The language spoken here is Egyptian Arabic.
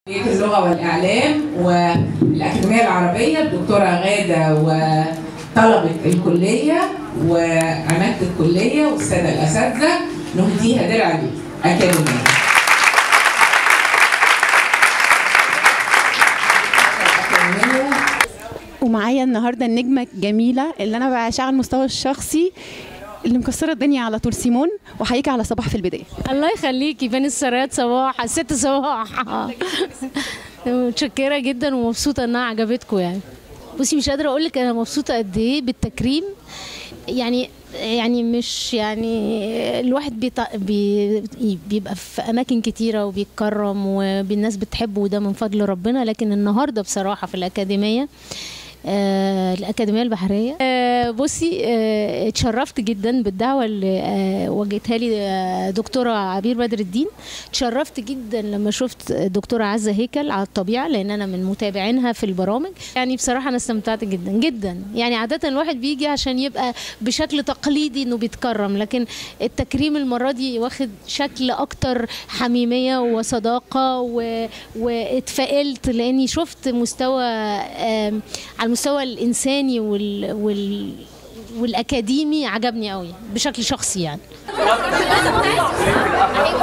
كلية اللغة والإعلام والأكاديمية العربية الدكتورة غادة وطلبة الكلية وعمادة الكلية والسادة الأساتذة نهديها درع الأكاديمية. ومعايا النهارده النجمه الجميله اللي انا بعشقها على المستوى الشخصي اللي مكسره الدنيا على طول سيمون وحقيقي على صباح في البدايه الله يخليكي بين السرايات صباح الست صباح متشكره جدا ومبسوطه انها عجبتكم يعني بصي مش قادره اقول لك انا مبسوطه قد ايه بالتكريم يعني يعني مش يعني الواحد بيط... بي... بيبقى في اماكن كتيره وبيتكرم والناس بتحبه وده من فضل ربنا لكن النهارده بصراحه في الاكاديميه آه الأكاديمية البحرية آه بصي آه اتشرفت جدا بالدعوة اللي آه وجهتها لي آه دكتورة عبير بدر الدين اتشرفت جدا لما شفت دكتورة عزة هيكل على الطبيعة لأن أنا من متابعينها في البرامج يعني بصراحة أنا استمتعت جدا جدا يعني عادة الواحد بيجي عشان يبقى بشكل تقليدي إنه بيتكرم لكن التكريم المرة دي واخد شكل أكتر حميمية وصداقة و... واتفائلت لأني شفت مستوى آه على المستوى الانساني وال, وال والاكاديمي عجبني قوي بشكل شخصي يعني